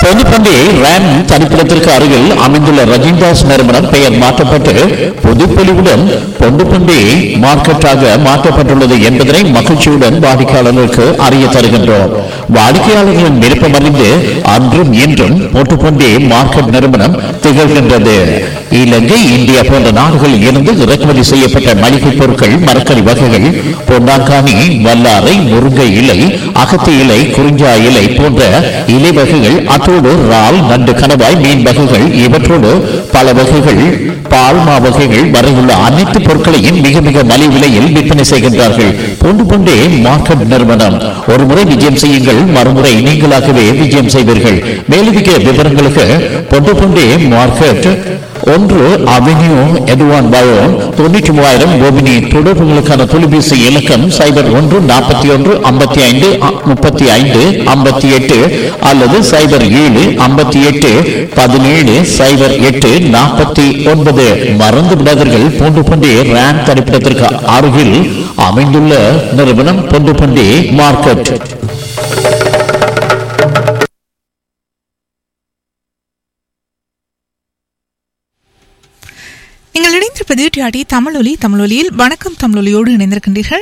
பொதுப்பண்டி RAM தனிப்பிடத்திற்கு அருகில் அமைந்துள்ள ரஜினிதாஸ் நிறுவனம் பெயர் மாற்றப்பட்டு புதுப்பொலிவுடன் பொண்டுப்பண்டி மார்க்கெட்டாக மாற்றப்பட்டுள்ளது என்பதனை மகிழ்ச்சியுடன் வாடிக்கையாளர்களுக்கு அறிய தருகின்றோம் வாடிக்கையாளர்களின் விருப்பம் அறிந்து அன்றும் இன்றும் பொட்டுப்பண்டி மார்க்கெட் நிறுவனம் திகழ்கின்றது இலங்கை இந்தியா போன்ற நாடுகளில் இருந்து இறக்குமதி செய்யப்பட்ட மளிகை பொருட்கள் மரக்கறி வகைகள் பொன்னாங்கானி வல்லாரை முருங்கை இலை அகத்தி இலை குறிஞ்சா இலை போன்ற இலை வகைகள் அத்தோடு இறால் நண்டு கணவாய் மீன் வகைகள் இவற்றோடு பல வகைகள் பால்மா வகைகள் வரையுள்ள அனைத்து பொருட்களையும் மிக மிக மலிவு விலையில் விற்பனை செய்கின்றார்கள் பொண்டு பொண்டே மார்க்கெட் நிறுவனம் ஒரு முறை விஜயம் செய்யுங்கள் மறுமுறை நீங்களாகவே விஜயம் செய்வீர்கள் மேலதிக விவரங்களுக்கு பொண்டு பொண்டே மார்க்கெட் ஒன்று அவென்யூ எதுவான் பயோன் தொண்ணூற்றி மூவாயிரம் கோபினி தொடர்புகளுக்கான தொலைபேசி இலக்கம் சைபர் ஒன்று நாற்பத்தி ஒன்று ஐம்பத்தி ஐந்து முப்பத்தி ஐந்து ஐம்பத்தி எட்டு அல்லது சைபர் ஏழு ஐம்பத்தி எட்டு பதினேழு சைபர் எட்டு நாற்பத்தி ஒன்பது மறந்து விடாதீர்கள் பூண்டு பண்டி ரேம் தனிப்பிடத்திற்கு அருகில் அமைந்துள்ள நிறுவனம் பொண்டு பண்டி மார்க்கெட் நீங்கள் இணைந்திருப்பது டிஆடி தமிழொலி தமிழொலியில் வணக்கம் தமிழொலியோடு இணைந்திருக்கின்றீர்கள்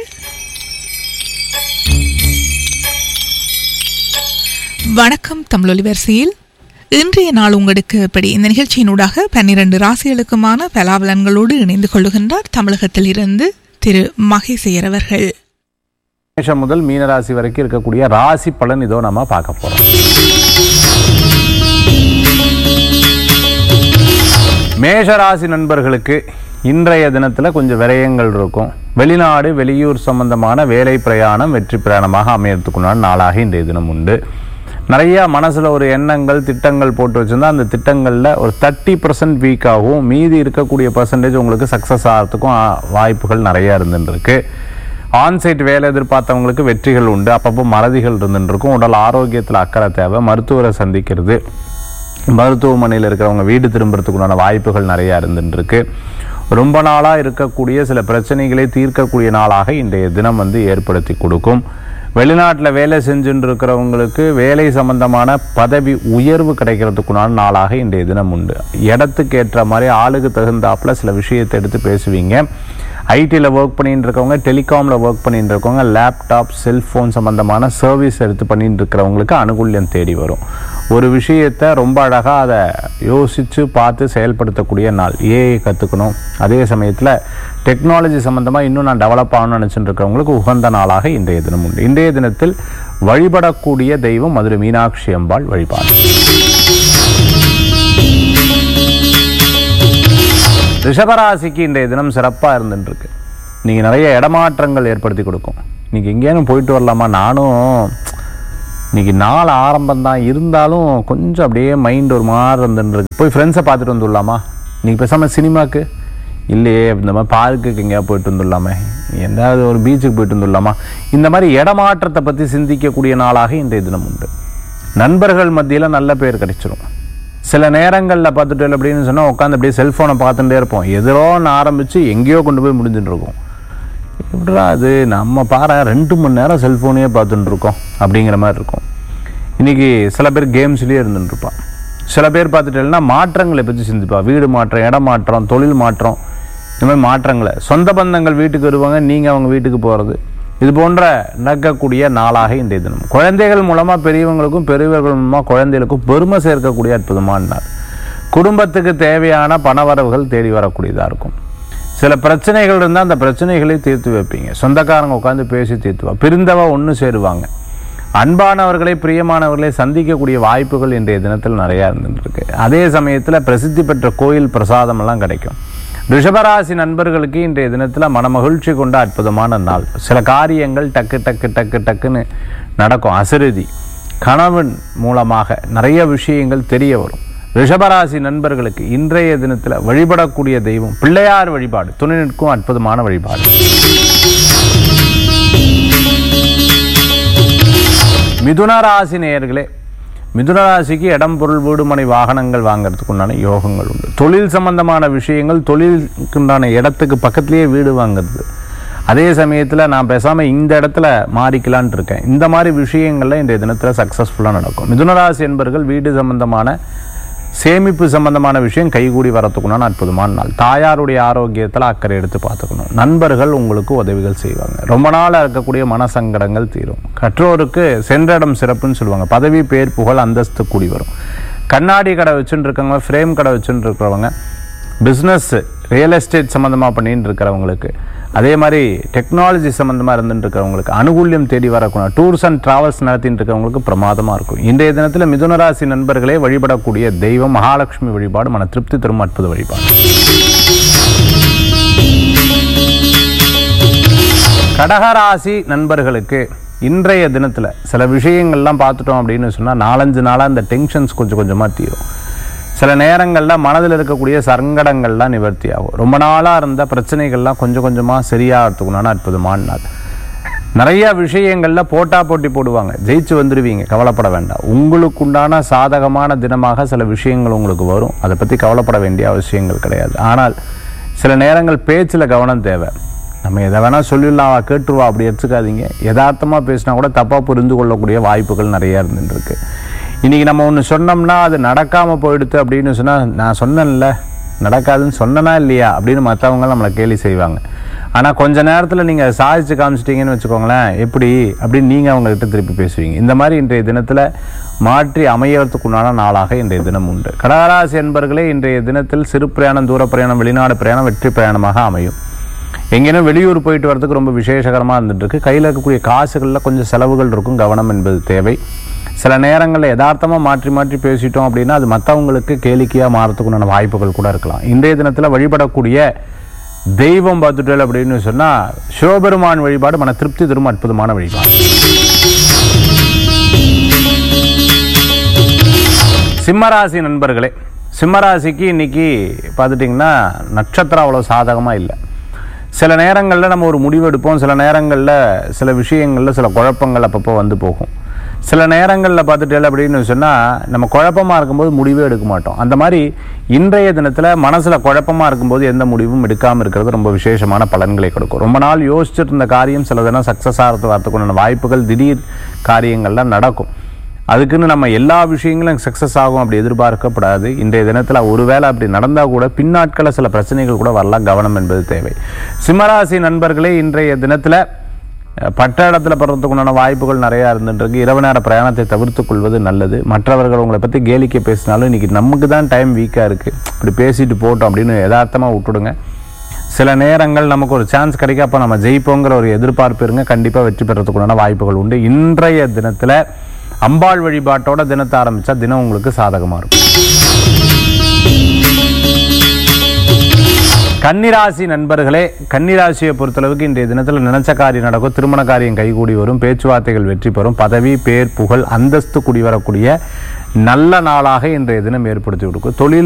வணக்கம் தமிழொலி வரிசையில் இன்றைய நாள் உங்களுக்கு எப்படி இந்த நிகழ்ச்சியினூடாக பன்னிரண்டு ராசிகளுக்குமான பலாபலன்களோடு இணைந்து கொள்ளுகின்றார் தமிழகத்தில் இருந்து திரு மகேசையர் அவர்கள் மேஷம் முதல் மீனராசி வரைக்கும் இருக்கக்கூடிய ராசி பலன் இதோ நம்ம பார்க்க போறோம் மேஷ ராசி நண்பர்களுக்கு இன்றைய தினத்தில் கொஞ்சம் விரயங்கள் இருக்கும் வெளிநாடு வெளியூர் சம்பந்தமான வேலை பிரயாணம் வெற்றி பிரயாணமாக அமையறதுக்குண்டான நாளாக இன்றைய தினம் உண்டு நிறைய மனசில் ஒரு எண்ணங்கள் திட்டங்கள் போட்டு வச்சிருந்தா அந்த திட்டங்களில் ஒரு தேர்ட்டி பர்சன்ட் வீக்காகவும் மீதி இருக்கக்கூடிய பர்சன்டேஜ் உங்களுக்கு சக்ஸஸ் ஆகிறதுக்கும் ஆ, வாய்ப்புகள் நிறைய இருந்துருக்கு ஆன்சைட் வேலை எதிர்பார்த்தவங்களுக்கு வெற்றிகள் உண்டு அப்பப்போ மறதிகள் இருந்துருக்கும் உடல் ஆரோக்கியத்தில் அக்கறை தேவை மருத்துவரை சந்திக்கிறது மருத்துவமனையில் இருக்கிறவங்க வீடு திரும்புறதுக்குண்டான வாய்ப்புகள் நிறையா இருந்துருக்கு ரொம்ப நாளாக இருக்கக்கூடிய சில பிரச்சனைகளை தீர்க்கக்கூடிய நாளாக இன்றைய தினம் வந்து ஏற்படுத்தி கொடுக்கும் வெளிநாட்டில் வேலை செஞ்சுட்டு இருக்கிறவங்களுக்கு வேலை சம்பந்தமான பதவி உயர்வு கிடைக்கிறதுக்குண்டான நாளாக இன்றைய தினம் உண்டு இடத்துக்கு ஏற்ற மாதிரி ஆளுக்கு தகுந்தாப்புல சில விஷயத்தை எடுத்து பேசுவீங்க ஐடியில் ஒர்க் பண்ணிட்டு இருக்கவங்க டெலிகாமில் ஒர்க் பண்ணிட்டு இருக்கவங்க லேப்டாப் செல்ஃபோன் சம்மந்தமான சர்வீஸ் எடுத்து பண்ணிட்டு இருக்கிறவங்களுக்கு அனுகூல்யம் தேடி வரும் ஒரு விஷயத்தை ரொம்ப அழகாக அதை யோசித்து பார்த்து செயல்படுத்தக்கூடிய நாள் ஏஐ கற்றுக்கணும் அதே சமயத்தில் டெக்னாலஜி சம்மந்தமாக இன்னும் நான் டெவலப் ஆகணும்னு நினச்சிட்டு இருக்கிறவங்களுக்கு உகந்த நாளாக இன்றைய தினம் உண்டு இன்றைய தினத்தில் வழிபடக்கூடிய தெய்வம் மதுரை மீனாட்சி அம்பாள் வழிபாடு ரிஷபராசிக்கு இன்றைய தினம் சிறப்பாக இருந்துருக்கு நீங்கள் நிறைய இடமாற்றங்கள் ஏற்படுத்தி கொடுக்கும் இன்னைக்கு எங்கேயும் போயிட்டு வரலாமா நானும் இன்னைக்கு நாள் ஆரம்பம் தான் இருந்தாலும் கொஞ்சம் அப்படியே மைண்ட் ஒரு மாதிரி இருந்துருக்கு போய் ஃப்ரெண்ட்ஸை பார்த்துட்டு வந்துடலாமா இன்னைக்கு பேசாமல் சினிமாக்கு இல்லையே இந்த மாதிரி பார்க்குக்கு எங்கேயா போயிட்டு வந்துடலாமே எந்தாவது ஒரு பீச்சுக்கு போயிட்டு வந்துடலாமா இந்த மாதிரி இடமாற்றத்தை பற்றி சிந்திக்கக்கூடிய நாளாக இன்றைய தினம் உண்டு நண்பர்கள் மத்தியில் நல்ல பேர் கிடைச்சிரும் சில நேரங்களில் பார்த்துட்டு அப்படின்னு சொன்னால் உட்காந்து அப்படியே செல்ஃபோனை பார்த்துட்டே இருப்போம் எதிரோ ஒன்று ஆரம்பித்து எங்கேயோ கொண்டு போய் முடிஞ்சுட்டு இருக்கோம் எப்படிடா அது நம்ம பாரு ரெண்டு மணி நேரம் செல்ஃபோனையே பார்த்துட்டு இருக்கோம் அப்படிங்கிற மாதிரி இருக்கும் இன்றைக்கி சில பேர் கேம்ஸ்லேயே இருந்துட்டு இருப்பான் சில பேர் பார்த்துட்டேன்னா மாற்றங்களை பற்றி சிந்திப்பா வீடு மாற்றம் இடம் மாற்றம் தொழில் மாற்றம் இந்த மாதிரி மாற்றங்களை சொந்த பந்தங்கள் வீட்டுக்கு வருவாங்க நீங்கள் அவங்க வீட்டுக்கு போகிறது இது போன்ற நடக்கக்கூடிய நாளாக இன்றைய தினம் குழந்தைகள் மூலமாக பெரியவங்களுக்கும் பெரியவர்கள் மூலமாக குழந்தைகளுக்கும் பெருமை சேர்க்கக்கூடிய அற்புதமான நாள் குடும்பத்துக்கு தேவையான பணவரவுகள் தேடி வரக்கூடியதாக இருக்கும் சில பிரச்சனைகள் இருந்தால் அந்த பிரச்சனைகளை தீர்த்து வைப்பீங்க சொந்தக்காரங்க உட்காந்து பேசி தீர்த்துவா பிரிந்தவா ஒன்று சேருவாங்க அன்பானவர்களை பிரியமானவர்களை சந்திக்கக்கூடிய வாய்ப்புகள் இன்றைய தினத்தில் நிறையா இருந்துருக்கு அதே சமயத்தில் பிரசித்தி பெற்ற கோயில் பிரசாதம் எல்லாம் கிடைக்கும் ரிஷபராசி நண்பர்களுக்கு இன்றைய தினத்தில் மனமகிழ்ச்சி கொண்ட அற்புதமான நாள் சில காரியங்கள் டக்கு டக்கு டக்கு டக்குன்னு நடக்கும் அசருதி கணவன் மூலமாக நிறைய விஷயங்கள் தெரிய வரும் ரிஷபராசி நண்பர்களுக்கு இன்றைய தினத்தில் வழிபடக்கூடிய தெய்வம் பிள்ளையார் வழிபாடு துணை நிற்கும் அற்புதமான வழிபாடு மிதுன ராசி நேயர்களே மிதுன ராசிக்கு இடம் பொருள் வீடுமனை வாகனங்கள் வாங்குறதுக்கு உண்டான யோகங்கள் உண்டு தொழில் சம்பந்தமான விஷயங்கள் தொழிலுக்குண்டான இடத்துக்கு பக்கத்திலேயே வீடு வாங்குறது அதே சமயத்தில் நான் பேசாமல் இந்த இடத்துல மாறிக்கலான்ட்டு இருக்கேன் இந்த மாதிரி விஷயங்கள்ல இன்றைய தினத்தில் சக்ஸஸ்ஃபுல்லாக நடக்கும் மிதுனராசி என்பர்கள் வீடு சம்பந்தமான சேமிப்பு சம்பந்தமான விஷயம் கைகூடி வரத்துக்குண்டான அற்புதமான நாள் தாயாருடைய ஆரோக்கியத்தில் அக்கறை எடுத்து பார்த்துக்கணும் நண்பர்கள் உங்களுக்கு உதவிகள் செய்வாங்க ரொம்ப நாளாக இருக்கக்கூடிய மனசங்கடங்கள் தீரும் கற்றோருக்கு சென்ற இடம் சிறப்புன்னு சொல்லுவாங்க பதவி பேர் புகழ் அந்தஸ்து கூடி வரும் கண்ணாடி கடை வச்சுட்டு இருக்கவங்க ஃப்ரேம் கடை வச்சுட்டு இருக்கிறவங்க பிஸ்னஸ் ரியல் எஸ்டேட் சம்மந்தமாக பண்ணிட்டு இருக்கிறவங்களுக்கு அதே மாதிரி டெக்னாலஜி சம்மந்தமாக இருந்துட்டு இருக்கிறவங்களுக்கு அனுகூல்யம் தேடி வரக்கூடிய டூர்ஸ் அண்ட் டிராவல்ஸ் நடத்திட்டு இருக்கிறவங்களுக்கு பிரமாதமாக இருக்கும் இன்றைய தினத்தில் மிதுனராசி நண்பர்களே வழிபடக்கூடிய தெய்வம் மகாலட்சுமி வழிபாடு மன திருப்தி தரும் அற்புத வழிபாடு கடகராசி நண்பர்களுக்கு இன்றைய தினத்தில் சில விஷயங்கள்லாம் பார்த்துட்டோம் அப்படின்னு சொன்னால் நாலஞ்சு நாளாக இந்த டென்ஷன்ஸ் கொஞ்சம் கொஞ்சமாக தீரும் சில நேரங்களில் மனதில் இருக்கக்கூடிய சங்கடங்கள்லாம் நிவர்த்தி ஆகும் ரொம்ப நாளாக இருந்த பிரச்சனைகள்லாம் கொஞ்சம் கொஞ்சமாக சரியாகிறதுக்குண்டான அற்புதமான நாள் நிறைய விஷயங்களில் போட்டா போட்டி போடுவாங்க ஜெயிச்சு வந்துடுவீங்க கவலைப்பட வேண்டாம் உங்களுக்குண்டான சாதகமான தினமாக சில விஷயங்கள் உங்களுக்கு வரும் அதை பற்றி கவலைப்பட வேண்டிய அவசியங்கள் கிடையாது ஆனால் சில நேரங்கள் பேச்சில் கவனம் தேவை நம்ம எதை வேணால் சொல்லிடலாம் அவ கேட்டுருவா அப்படி எடுத்துக்காதீங்க யதார்த்தமாக பேசினா கூட தப்பாக புரிந்து கொள்ளக்கூடிய வாய்ப்புகள் நிறைய இருந்துருக்கு இன்றைக்கி நம்ம ஒன்று சொன்னோம்னா அது நடக்காமல் போயிடுது அப்படின்னு சொன்னால் நான் சொன்னேன்ல நடக்காதுன்னு சொன்னனா இல்லையா அப்படின்னு மற்றவங்க நம்மளை கேலி செய்வாங்க ஆனால் கொஞ்ச நேரத்தில் நீங்கள் சாதிச்சு காமிச்சிட்டீங்கன்னு வச்சுக்கோங்களேன் எப்படி அப்படின்னு நீங்கள் அவங்ககிட்ட திருப்பி பேசுவீங்க இந்த மாதிரி இன்றைய தினத்தில் மாற்றி அமையறதுக்குண்டான நாளாக இன்றைய தினம் உண்டு கடகராசி என்பர்களே இன்றைய தினத்தில் சிறு பிரயாணம் தூர பிரயாணம் வெளிநாடு பிரயாணம் வெற்றி பிரயாணமாக அமையும் எங்கேனும் வெளியூர் போயிட்டு வரதுக்கு ரொம்ப விசேஷகரமாக இருந்துட்டு இருக்கு கையில் இருக்கக்கூடிய காசுகளில் கொஞ்சம் செலவுகள் இருக்கும் கவனம் என்பது தேவை சில நேரங்களில் யதார்த்தமாக மாற்றி மாற்றி பேசிட்டோம் அப்படின்னா அது மற்றவங்களுக்கு கேளிக்கையாக மாறத்துக்குண்டான வாய்ப்புகள் கூட இருக்கலாம் இன்றைய தினத்தில் வழிபடக்கூடிய தெய்வம் பார்த்துட்டல் அப்படின்னு சொன்னால் சிவபெருமான் வழிபாடு மன திருப்தி தரும் அற்புதமான வழிபாடு சிம்மராசி நண்பர்களே சிம்மராசிக்கு இன்னைக்கு பார்த்துட்டிங்கன்னா நட்சத்திரம் அவ்வளோ சாதகமாக இல்லை சில நேரங்களில் நம்ம ஒரு முடிவு எடுப்போம் சில நேரங்களில் சில விஷயங்களில் சில குழப்பங்கள் அப்பப்போ வந்து போகும் சில நேரங்களில் பார்த்துட்டு அப்படின்னு சொன்னால் நம்ம குழப்பமாக இருக்கும்போது முடிவே எடுக்க மாட்டோம் அந்த மாதிரி இன்றைய தினத்தில் மனசில் குழப்பமாக இருக்கும்போது எந்த முடிவும் எடுக்காமல் இருக்கிறது ரொம்ப விசேஷமான பலன்களை கொடுக்கும் ரொம்ப நாள் யோசிச்சுட்டு இருந்த காரியம் சில தினம் சக்ஸஸ் ஆகிறது வரத்துக்குண்டான வாய்ப்புகள் திடீர் காரியங்கள்லாம் நடக்கும் அதுக்குன்னு நம்ம எல்லா விஷயங்களும் சக்ஸஸ் ஆகும் அப்படி எதிர்பார்க்கப்படாது இன்றைய தினத்தில் ஒருவேளை அப்படி நடந்தால் கூட பின்னாட்களில் சில பிரச்சனைகள் கூட வரலாம் கவனம் என்பது தேவை சிம்மராசி நண்பர்களே இன்றைய தினத்தில் அஹ், பட்ட இடத்துல படுறதுக்குண்டான வாய்ப்புகள் நிறையா இருந்துருக்கு இரவு நேர பிரயாணத்தை தவிர்த்துக் கொள்வது நல்லது மற்றவர்கள் உங்களை பற்றி கேலிக்கை பேசினாலும் இன்னைக்கு நமக்கு தான் டைம் வீக்காக இருக்குது இப்படி பேசிட்டு போட்டோம் அப்படின்னு யதார்த்தமாக விட்டுடுங்க சில நேரங்கள் நமக்கு ஒரு சான்ஸ் கிடைக்க அப்போ நம்ம ஜெயிப்போங்கிற ஒரு எதிர்பார்ப்பு இருங்க கண்டிப்பாக வெற்றி பெறத்துக்குண்டான வாய்ப்புகள் உண்டு இன்றைய தினத்தில் அம்பாள் வழிபாட்டோட தினத்தை ஆரம்பித்தா தினம் உங்களுக்கு சாதகமாக இருக்கும் கன்னிராசி நண்பர்களே கன்னிராசியை பொறுத்தளவுக்கு இன்றைய தினத்தில் நினைச்ச காரியம் நடக்கும் திருமண காரியம் கைகூடி வரும் பேச்சுவார்த்தைகள் வெற்றி பெறும் பதவி பேர் புகழ் அந்தஸ்து குடி வரக்கூடிய நல்ல நாளாக இன்றைய தினம் ஏற்படுத்தி கொடுக்கும் தொழில்